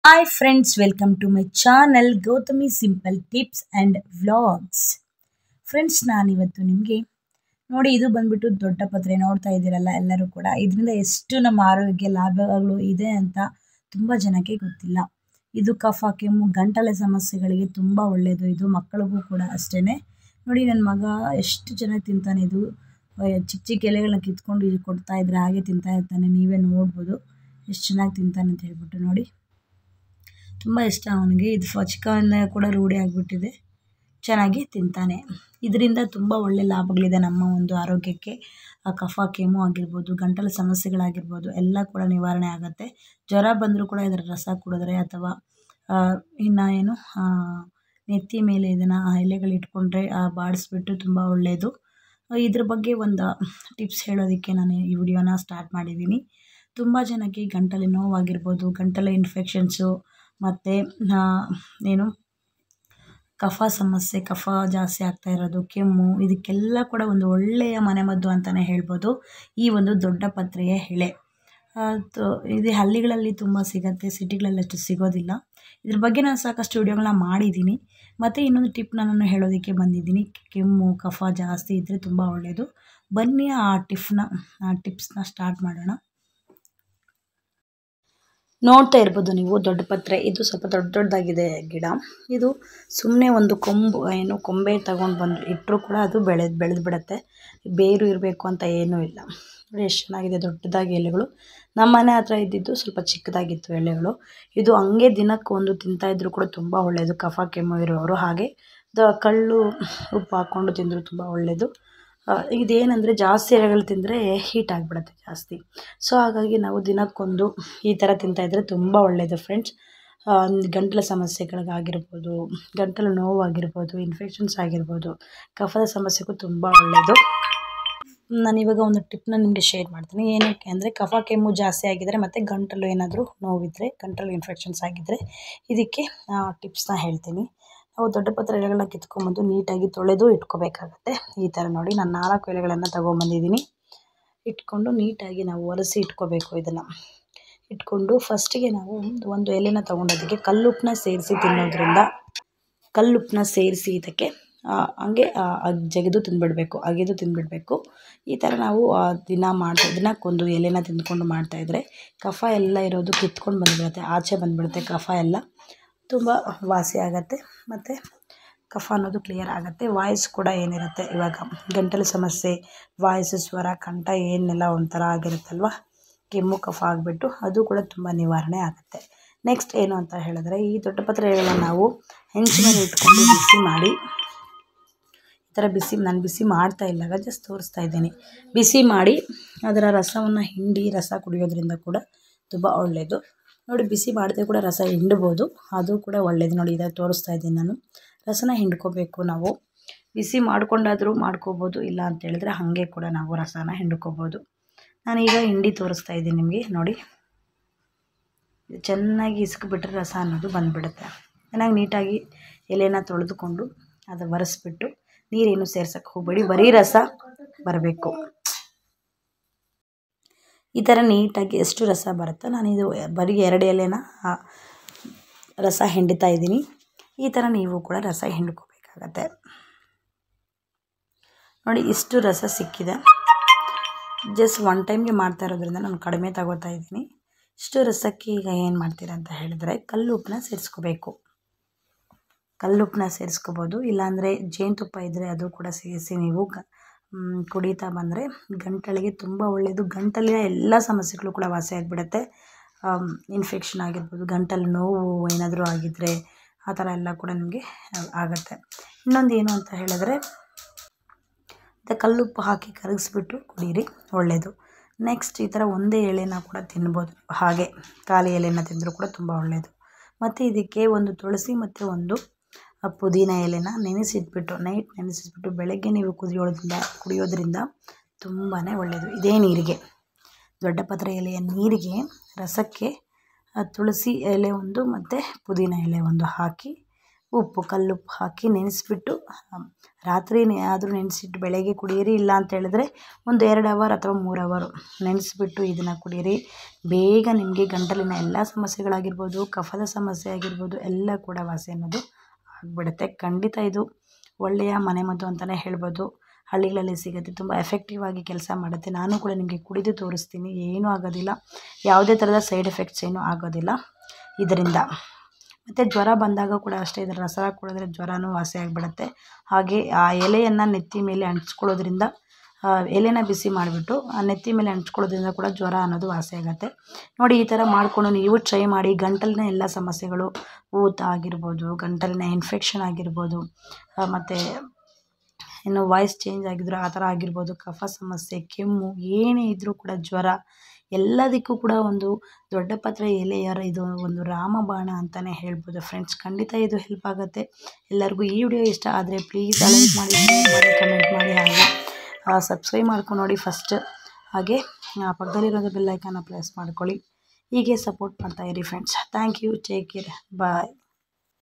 hi friends welcome to my channel Gautami simple tips and vlogs friends ನಾನಿವತ್ತು ನಿಮಗೆ ನೋಡಿ ಇದು ಬಂದ್ಬಿಟ್ಟು ದೊಡ್ಡ ಪತ್ರೆ ನೋಡ್ತಾ ಇದ್ದೀರಲ್ಲ ಎಲ್ಲರೂ ಕೂಡ ಇದರಿಂದ ಎಷ್ಟು ನಮ್ಮ ಆರೋಗ್ಯ ಲಾಭಗಳು ಇದೆ ಅಂತ ತುಂಬ ಜನಕ್ಕೆ ಗೊತ್ತಿಲ್ಲ ಇದು ಕಫ ಕೆಮ್ಮು ಗಂಟಲ ಸಮಸ್ಯೆಗಳಿಗೆ ತುಂಬ ಒಳ್ಳೆಯದು ಇದು ಮಕ್ಕಳಿಗೂ ಕೂಡ ಅಷ್ಟೇ ನೋಡಿ ನನ್ನ ಮಗ ಎಷ್ಟು ಚೆನ್ನಾಗಿ ತಿಂತಾನೆ ಇದು ಚಿಕ್ಕ ಚಿಕ್ಕ ಎಲೆಗಳನ್ನ ಕಿತ್ಕೊಂಡು ಇದು ಕೊಡ್ತಾ ಇದ್ರೆ ಹಾಗೆ ತಿಂತಾ ಇರ್ತಾನೆ ನೀವೇ ನೋಡ್ಬೋದು ಎಷ್ಟು ಚೆನ್ನಾಗಿ ತಿಂತಾನೆ ಅಂತ ಹೇಳ್ಬಿಟ್ಟು ನೋಡಿ ತುಂಬ ಇಷ್ಟ ಅವನಿಗೆ ಇದು ಚಿಕ್ಕವನ್ನ ಕೂಡ ರೂಢಿ ಆಗಿಬಿಟ್ಟಿದೆ ಚೆನ್ನಾಗಿ ತಿಂತಾನೆ ಇದರಿಂದ ತುಂಬ ಒಳ್ಳೆ ಲಾಭಗಳಿದೆ ನಮ್ಮ ಒಂದು ಆರೋಗ್ಯಕ್ಕೆ ಆ ಕಫ ಕೆಮ್ಮು ಆಗಿರ್ಬೋದು ಗಂಟಲು ಸಮಸ್ಯೆಗಳಾಗಿರ್ಬೋದು ಎಲ್ಲ ಕೂಡ ನಿವಾರಣೆ ಆಗುತ್ತೆ ಜ್ವರ ಬಂದರೂ ಕೂಡ ಇದರ ರಸ ಕುಡಿದ್ರೆ ಅಥವಾ ಇನ್ನು ಏನು ನೆತ್ತಿ ಮೇಲೆ ಇದನ್ನು ಎಲೆಗಳು ಇಟ್ಕೊಂಡ್ರೆ ಬಾಡಿಸ್ಬಿಟ್ಟು ತುಂಬ ಒಳ್ಳೆಯದು ಇದ್ರ ಬಗ್ಗೆ ಒಂದು ಟಿಪ್ಸ್ ಹೇಳೋದಕ್ಕೆ ನಾನು ಈ ವಿಡಿಯೋನ ಸ್ಟಾರ್ಟ್ ಮಾಡಿದ್ದೀನಿ ತುಂಬ ಜನಕ್ಕೆ ಗಂಟಲು ನೋವಾಗಿರ್ಬೋದು ಗಂಟಲು ಇನ್ಫೆಕ್ಷನ್ಸು ಮತ್ತು ಏನು ಕಫ ಸಮಸ್ಯೆ ಕಫ ಜಾಸ್ತಿ ಆಗ್ತಾ ಇರೋದು ಕೆಮ್ಮು ಇದಕ್ಕೆಲ್ಲ ಕೂಡ ಒಂದು ಒಳ್ಳೆಯ ಮನೆಮದ್ದು ಅಂತಲೇ ಹೇಳ್ಬೋದು ಈ ಒಂದು ದೊಡ್ಡ ಪತ್ರೆಯ ಎಲೆ ಇದು ಹಳ್ಳಿಗಳಲ್ಲಿ ತುಂಬ ಸಿಗುತ್ತೆ ಸಿಟಿಗಳಲ್ಲಿ ಅಷ್ಟು ಸಿಗೋದಿಲ್ಲ ಇದ್ರ ಬಗ್ಗೆ ನಾನು ಸಾಕಷ್ಟು ವಿಡಿಯೋಗಳನ್ನ ಮಾಡಿದ್ದೀನಿ ಮತ್ತು ಇನ್ನೊಂದು ಟಿಪ್ನ ನಾನು ಹೇಳೋದಕ್ಕೆ ಬಂದಿದ್ದೀನಿ ಕೆಮ್ಮು ಕಫ ಜಾಸ್ತಿ ಇದ್ದರೆ ತುಂಬ ಒಳ್ಳೆಯದು ಬನ್ನಿ ಆ ಟಿಪ್ನ ಆ ಟಿಪ್ಸ್ನ ಸ್ಟಾರ್ಟ್ ಮಾಡೋಣ ನೋಡ್ತಾ ಇರ್ಬೋದು ನೀವು ದೊಡ್ಡ ಪತ್ರೆ ಇದು ಸ್ವಲ್ಪ ದೊಡ್ಡ ದೊಡ್ಡದಾಗಿದೆ ಗಿಡ ಇದು ಸುಮ್ಮನೆ ಒಂದು ಕೊಂಬು ಏನು ಕೊಂಬೆ ತಗೊಂಡು ಬಂದು ಇಟ್ಟರೂ ಕೂಡ ಅದು ಬೆಳೆದು ಬೆಳೆದು ಬಿಡುತ್ತೆ ಬೇರು ಇರಬೇಕು ಅಂತ ಏನೂ ಇಲ್ಲ ನೋಡಿ ಎಷ್ಟು ಚೆನ್ನಾಗಿದೆ ದೊಡ್ಡದಾಗಿ ಎಲೆಗಳು ನಮ್ಮ ಮನೆ ಹತ್ರ ಇದ್ದಿದ್ದು ಸ್ವಲ್ಪ ಚಿಕ್ಕದಾಗಿತ್ತು ಎಲೆಗಳು ಇದು ಹಂಗೆ ದಿನಕ್ಕೆ ಒಂದು ತಿಂತಾಯಿದ್ರು ಕೂಡ ತುಂಬ ಒಳ್ಳೆಯದು ಕಫ ಕೆಮ್ಮು ಇರೋರು ಹಾಗೆ ದ ಕಳ್ಳು ಉಪ್ಪು ಹಾಕ್ಕೊಂಡು ತಿಂದರೂ ತುಂಬ ಒಳ್ಳೆಯದು ಇದೇನೆಂದರೆ ಜಾಸ್ತಿ ಎಲೆಗಳು ತಿಂದರೆ ಹೀಟ್ ಆಗಿಬಿಡುತ್ತೆ ಜಾಸ್ತಿ ಸೊ ಹಾಗಾಗಿ ನಾವು ದಿನಕ್ಕೊಂದು ಈ ಥರ ತಿಂತಾಯಿದ್ರೆ ತುಂಬ ಒಳ್ಳೆಯದು ಫ್ರೆಂಡ್ಸ್ ಗಂಟಲ ಸಮಸ್ಯೆಗಳಿಗಾಗಿರ್ಬೋದು ಗಂಟಲು ನೋವಾಗಿರ್ಬೋದು ಇನ್ಫೆಕ್ಷನ್ಸ್ ಆಗಿರ್ಬೋದು ಕಫದ ಸಮಸ್ಯೆಗೂ ತುಂಬ ಒಳ್ಳೆಯದು ನಾನಿವಾಗ ಒಂದು ಟಿಪ್ನ ನಿಮಗೆ ಶೇರ್ ಮಾಡ್ತೀನಿ ಏನಕ್ಕೆ ಅಂದರೆ ಕಫ ಕೆಮ್ಮು ಜಾಸ್ತಿ ಆಗಿದ್ದರೆ ಮತ್ತು ಗಂಟಲು ಏನಾದರೂ ನೋವಿದ್ದರೆ ಗಂಟಲು ಇನ್ಫೆಕ್ಷನ್ಸ್ ಆಗಿದ್ದರೆ ಇದಕ್ಕೆ ಟಿಪ್ಸ್ನ ಹೇಳ್ತೀನಿ ನಾವು ದೊಡ್ಡ ಪತ್ರೆ ಎಲೆಗಳನ್ನ ಕಿತ್ಕೊಂಬಂದು ನೀಟಾಗಿ ತೊಳೆದು ಇಟ್ಕೋಬೇಕಾಗತ್ತೆ ಈ ಥರ ನೋಡಿ ನಾನು ನಾಲ್ಕು ಎಲೆಗಳನ್ನು ತೊಗೊಂಬಂದಿದ್ದೀನಿ ಇಟ್ಕೊಂಡು ನೀಟಾಗಿ ನಾವು ಒರೆಸಿ ಇಟ್ಕೋಬೇಕು ಇದನ್ನು ಇಟ್ಕೊಂಡು ಫಸ್ಟಿಗೆ ನಾವು ಒಂದು ಎಲೆನ ತೊಗೊಂಡೋದಕ್ಕೆ ಕಲ್ಲುಪ್ಪನ್ನ ಸೇರಿಸಿ ತಿನ್ನೋದ್ರಿಂದ ಕಲ್ಲುಪ್ಪನ್ನ ಸೇರಿಸಿ ಇದಕ್ಕೆ ಹಂಗೆ ಜಗಿದು ತಿಂದುಬಿಡಬೇಕು ಅಗೆದು ತಿಂದುಬಿಡಬೇಕು ಈ ಥರ ನಾವು ದಿನ ಮಾಡ್ತಾ ದಿನಕ್ಕೊಂದು ಎಲೆನ ತಿಂದ್ಕೊಂಡು ಮಾಡ್ತಾಯಿದ್ರೆ ಕಫ ಎಲ್ಲ ಇರೋದು ಕಿತ್ಕೊಂಡು ಬಂದುಬಿಡುತ್ತೆ ಆಚೆ ಬಂದುಬಿಡುತ್ತೆ ಕಫ ಎಲ್ಲ ತುಂಬ ವಾಸಿ ಆಗುತ್ತೆ ಮತ್ತು ಕಫ ಅನ್ನೋದು ಕ್ಲಿಯರ್ ಆಗುತ್ತೆ ವಾಯ್ಸ್ ಕೂಡ ಏನಿರುತ್ತೆ ಇವಾಗ ಗಂಟಲು ಸಮಸ್ಯೆ ವಾಯ್ಸ್ ಸ್ವರ ಕಂಠ ಏನೆಲ್ಲ ಒಂಥರ ಆಗಿರುತ್ತಲ್ವ ಕೆಮ್ಮು ಕಫ ಆಗಿಬಿಟ್ಟು ಅದು ಕೂಡ ತುಂಬ ನಿವಾರಣೆ ಆಗುತ್ತೆ ನೆಕ್ಸ್ಟ್ ಏನು ಅಂತ ಹೇಳಿದ್ರೆ ಈ ದೊಡ್ಡ ಪತ್ರೆಗಳನ್ನ ನಾವು ಹೆಂಚಿನ ಮೇಲೆ ಇಟ್ಕೊಂಡು ಬಿಸಿ ಮಾಡಿ ಈ ಥರ ಬಿಸಿ ನಾನು ಬಿಸಿ ಮಾಡ್ತಾ ಇಲ್ಲ ಜಸ್ಟ್ ತೋರಿಸ್ತಾ ಇದ್ದೀನಿ ಬಿಸಿ ಮಾಡಿ ಅದರ ರಸವನ್ನು ಹಿಂಡಿ ರಸ ಕುಡಿಯೋದ್ರಿಂದ ಕೂಡ ತುಂಬ ಒಳ್ಳೆಯದು ನೋಡಿ ಬಿಸಿ ಮಾಡದೆ ಕೂಡ ರಸ ಹಿಂಡ್ಬೋದು ಅದು ಕೂಡ ಒಳ್ಳೇದು ನೋಡಿ ಇದಾಗ ತೋರಿಸ್ತಾ ಇದ್ದೀನಿ ನಾನು ರಸನ ಹಿಂಡ್ಕೋಬೇಕು ನಾವು ಬಿಸಿ ಮಾಡ್ಕೊಂಡಾದರೂ ಮಾಡ್ಕೋಬೋದು ಇಲ್ಲ ಅಂತ ಹೇಳಿದ್ರೆ ಹಾಗೆ ಕೂಡ ನಾವು ರಸನ ಹಿಂಡ್ಕೋಬೋದು ನಾನೀಗ ಹಿಂಡಿ ತೋರಿಸ್ತಾ ಇದ್ದೀನಿ ನಿಮಗೆ ನೋಡಿ ಚೆನ್ನಾಗಿ ಇಸ್ಕಿಬಿಟ್ರೆ ರಸ ಅನ್ನೋದು ಬಂದುಬಿಡುತ್ತೆ ಚೆನ್ನಾಗಿ ನೀಟಾಗಿ ಎಲೆನ ತೊಳೆದುಕೊಂಡು ಅದು ಒರೆಸ್ಬಿಟ್ಟು ನೀರೇನು ಸೇರ್ಸೋಕ್ಕೆ ಹೋಗಬೇಡಿ ಬರೀ ರಸ ಬರಬೇಕು ಈ ಥರ ನೀಟಾಗಿ ಎಷ್ಟು ರಸ ಬರುತ್ತೋ ನಾನಿದು ಬರೀ ಎರಡು ಎಲೆನ ರಸ ಹಿಂಡ್ತಾ ಇದ್ದೀನಿ ಈ ಥರ ನೀವು ಕೂಡ ರಸ ಹಿಂಡ್ಕೋಬೇಕಾಗತ್ತೆ ನೋಡಿ ಇಷ್ಟು ರಸ ಸಿಕ್ಕಿದೆ ಜಸ್ಟ್ ಒನ್ ಟೈಮ್ಗೆ ಮಾಡ್ತಾ ಇರೋದ್ರಿಂದ ನಾನು ಕಡಿಮೆ ತಗೋತಾ ಇದ್ದೀನಿ ಇಷ್ಟು ರಸಕ್ಕೆ ಈಗ ಏನು ಮಾಡ್ತೀರಾ ಅಂತ ಹೇಳಿದ್ರೆ ಕಲ್ಲು ಉಪ್ಪನ್ನ ಸೇರಿಸ್ಕೋಬೇಕು ಕಲ್ಲುಪ್ಪನ್ನ ಸೇರಿಸ್ಕೋಬೋದು ಇಲ್ಲಾಂದರೆ ಜೇನುತುಪ್ಪ ಇದ್ದರೆ ಅದು ಕೂಡ ಸೇರಿಸಿ ನೀವು ಕುಡಿತಾ ಬಂದರೆ ಗಂಟಲಿಗೆ ತುಂಬ ಒಳ್ಳೆಯದು ಗಂಟಲಿನ ಎಲ್ಲ ಸಮಸ್ಯೆಗಳು ಕೂಡ ವಾಸಿ ಆಗಿಬಿಡುತ್ತೆ ಇನ್ಫೆಕ್ಷನ್ ಆಗಿರ್ಬೋದು ಗಂಟಲು ನೋವು ಏನಾದರೂ ಆಗಿದ್ದರೆ ಆ ಥರ ಎಲ್ಲ ಕೂಡ ನಿಮಗೆ ಆಗುತ್ತೆ ಇನ್ನೊಂದು ಏನು ಅಂತ ಹೇಳಿದ್ರೆ ಕಲ್ಲುಪ್ಪು ಹಾಕಿ ಕರಗಿಸ್ಬಿಟ್ಟು ಕುಡೀರಿ ಒಳ್ಳೆಯದು ನೆಕ್ಸ್ಟ್ ಈ ಥರ ಒಂದೇ ಎಲೆನ ಕೂಡ ತಿನ್ಬೋದು ಹಾಗೆ ಖಾಲಿ ಎಲೆನ ತಿಂದರೂ ಕೂಡ ತುಂಬ ಒಳ್ಳೆಯದು ಮತ್ತು ಇದಕ್ಕೆ ಒಂದು ತುಳಸಿ ಮತ್ತು ಒಂದು ಪುದೀನ ಎಲೆನ ನೆನೆಸಿಟ್ಬಿಟ್ಟು ನೈಟ್ ನೆನೆಸಿಟ್ಬಿಟ್ಟು ಬೆಳಗ್ಗೆ ನೀವು ಕುದಿಯೋದ್ರಿಂದ ಕುಡಿಯೋದ್ರಿಂದ ತುಂಬಾ ಒಳ್ಳೆಯದು ಇದೇ ನೀರಿಗೆ ದೊಡ್ಡ ಪತ್ರೆ ಎಲೆಯ ನೀರಿಗೆ ರಸಕ್ಕೆ ತುಳಸಿ ಎಲೆ ಒಂದು ಮತ್ತು ಪುದೀನ ಎಲೆ ಒಂದು ಹಾಕಿ ಉಪ್ಪು ಕಲ್ಲುಪ್ಪು ಹಾಕಿ ನೆನೆಸ್ಬಿಟ್ಟು ರಾತ್ರಿ ಆದರೂ ನೆನೆಸಿಟ್ಟು ಬೆಳಗ್ಗೆ ಕುಡಿಯಿರಿ ಇಲ್ಲ ಅಂತ ಹೇಳಿದ್ರೆ ಒಂದು ಎರಡು ಅವರ್ ಅಥವಾ ಮೂರು ಅವರು ನೆನೆಸ್ಬಿಟ್ಟು ಇದನ್ನು ಕುಡೀರಿ ಬೇಗ ನಿಮಗೆ ಗಂಟಲಿನ ಎಲ್ಲ ಸಮಸ್ಯೆಗಳಾಗಿರ್ಬೋದು ಕಫದ ಸಮಸ್ಯೆ ಆಗಿರ್ಬೋದು ಎಲ್ಲ ಕೂಡ ವಾಸಿ ಅನ್ನೋದು ಆಗಿಬಿಡುತ್ತೆ ಖಂಡಿತ ಇದು ಒಳ್ಳೆಯ ಮನೆಮದ್ದು ಅಂತಲೇ ಹೇಳ್ಬೋದು ಹಳ್ಳಿಗಳಲ್ಲಿ ಸಿಗುತ್ತೆ ತುಂಬ ಎಫೆಕ್ಟಿವ್ ಆಗಿ ಕೆಲಸ ಮಾಡುತ್ತೆ ನಾನು ಕೂಡ ನಿಮಗೆ ಕುಡಿದು ತೋರಿಸ್ತೀನಿ ಏನೂ ಆಗೋದಿಲ್ಲ ಯಾವುದೇ ಥರದ ಸೈಡ್ ಎಫೆಕ್ಟ್ಸ್ ಏನೂ ಆಗೋದಿಲ್ಲ ಇದರಿಂದ ಮತ್ತು ಜ್ವರ ಬಂದಾಗ ಕೂಡ ಅಷ್ಟೇ ಇದರ ರಸ ಕುಡಿದ್ರೆ ಜ್ವರನೂ ವಾಸಿ ಆಗಿಬಿಡುತ್ತೆ ಹಾಗೆ ಆ ಎಲೆಯನ್ನು ನೆತ್ತಿ ಮೇಲೆ ಅಂಟಿಸ್ಕೊಳ್ಳೋದ್ರಿಂದ ಆ ಎಲೆನ ಬಿಸಿ ಮಾಡಿಬಿಟ್ಟು ಆ ನೆತ್ತಿ ಮೇಲೆ ಅಂಟಿಸ್ಕೊಳ್ಳೋದ್ರಿಂದ ಕೂಡ ಜ್ವರ ಅನ್ನೋದು ವಾಸಿ ಆಗುತ್ತೆ ನೋಡಿ ಈ ಥರ ಮಾಡಿಕೊಂಡು ನೀವು ಟ್ರೈ ಮಾಡಿ ಗಂಟಲಿನ ಎಲ್ಲ ಸಮಸ್ಯೆಗಳು ಊತ ಆಗಿರ್ಬೋದು ಗಂಟಲಿನ ಇನ್ಫೆಕ್ಷನ್ ಆಗಿರ್ಬೋದು ಮತ್ತು ಇನ್ನು ವಾಯ್ಸ್ ಚೇಂಜ್ ಆಗಿದ್ರು ಆ ಥರ ಆಗಿರ್ಬೋದು ಕಫ ಸಮಸ್ಯೆ ಕೆಮ್ಮು ಏನೇ ಇದ್ದರೂ ಕೂಡ ಜ್ವರ ಎಲ್ಲದಕ್ಕೂ ಕೂಡ ಒಂದು ದೊಡ್ಡ ಪತ್ರೆ ಎಲೆಯರ ಇದು ಒಂದು ರಾಮಬಾಣ ಅಂತಲೇ ಹೇಳ್ಬೋದು ಫ್ರೆಂಡ್ಸ್ ಖಂಡಿತ ಇದು ಹೆಲ್ಪ್ ಆಗುತ್ತೆ ಎಲ್ಲರಿಗೂ ಈ ವಿಡಿಯೋ ಇಷ್ಟ ಆದರೆ ಪ್ಲೀಸ್ ಲೈಕ್ ಮಾಡಿ ಶೇರ್ ಮಾಡಿ ಕಮೆಂಟ್ ಮಾಡಿ ಹಾಗೆ ಸಬ್ಸ್ಕ್ರೈಬ್ ಮಾಡ್ಕೊಂಡು ನೋಡಿ ಫಸ್ಟ್ ಹಾಗೆ ಪಕ್ಕದಲ್ಲಿರೋದು ಬೆಲ್ಲೈಕನ್ನ ಪ್ರೆಸ್ ಮಾಡ್ಕೊಳ್ಳಿ ಹೀಗೆ ಸಪೋರ್ಟ್ ಮಾಡ್ತಾಯಿರಿ friends thank you take care bye